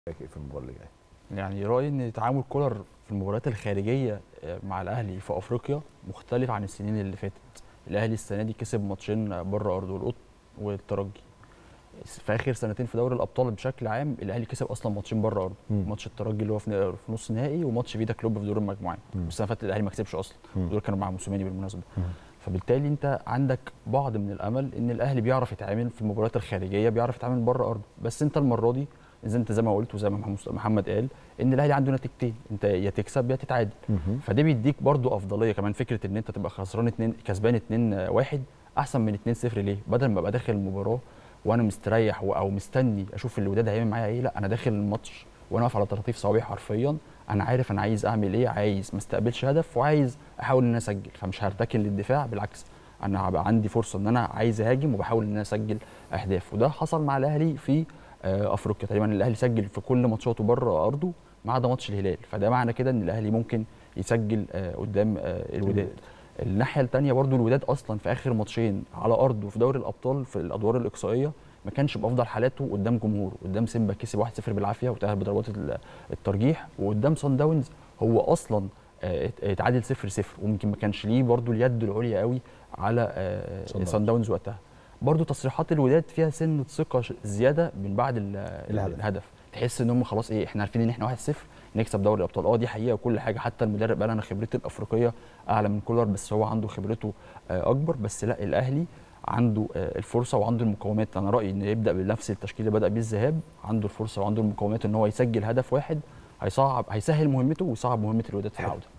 في المباراه اللي جايه يعني رايي ان تعامل كولر في المباريات الخارجيه مع الاهلي في افريقيا مختلف عن السنين اللي فاتت الاهلي السنه دي كسب ماتشين بره ارضه القط والترجي في اخر سنتين في دوري الابطال بشكل عام الاهلي كسب اصلا ماتشين بره ارضه ماتش الترجي اللي هو في في نص نهائي وماتش فيتا كلوب في دور المجموعات السنه اللي فاتت الاهلي ما كسبش اصلا دول كانوا مع موسيماني بالمناسبه مم. فبالتالي انت عندك بعض من الامل ان الاهلي بيعرف يتعامل في المباريات الخارجيه بيعرف يتعامل بره ارضه بس انت المره دي زي انت زي ما قلت وزي ما محمد قال ان الاهلي عنده نتيجتين انت يا تكسب يا تتعادل فده بيديك برضو افضليه كمان فكره ان انت تبقى خسران 2 كسبان 2 1 احسن من 2 0 ليه بدل ما ابقى داخل المباراه وانا مستريح او مستني اشوف الوداد هيعمل معايا ايه لا انا داخل الماتش وانا واقف على طراطيف صوابعي حرفيا انا عارف انا عايز اعمل ايه عايز ما استقبلش هدف وعايز احاول ان انا اسجل فمش هرتكن للدفاع بالعكس انا هبقى عندي فرصه ان انا عايز اهاجم وبحاول ان انا اسجل اهداف وده حصل مع الاهلي في افريقيا تقريبا الاهلي سجل في كل ماتشاته بره ارضه ما عدا ماتش الهلال فده معنى كده ان الاهلي ممكن يسجل قدام الوداد الناحيه الثانيه برضو الوداد اصلا في اخر ماتشين على ارضه في دوري الابطال في الادوار الاقصائيه ما كانش بافضل حالاته قدام جمهوره قدام سيمبا كسب 1-0 بالعافيه وتاهل بضربات الترجيح وقدام صن داونز هو اصلا اتعادل 0-0 ويمكن ما كانش ليه برضو اليد العليا قوي على صن داونز وقتها برضو تصريحات الوداد فيها سنه ثقه زياده من بعد الهدف, الهدف. تحس ان هم خلاص ايه احنا عارفين ان احنا 1-0 نكسب دوري الابطال اه دي حقيقه وكل حاجه حتى المدرب قال انا خبرتي الافريقيه اعلى من كولر بس هو عنده خبرته اكبر بس لا الاهلي عنده الفرصه وعنده المقومات انا رايي انه يبدا بنفس التشكيل اللي بدا بيه الذهاب عنده الفرصه وعنده المقومات ان هو يسجل هدف واحد هيصعب هيسهل مهمته ويصعب مهمه الوداد في العوده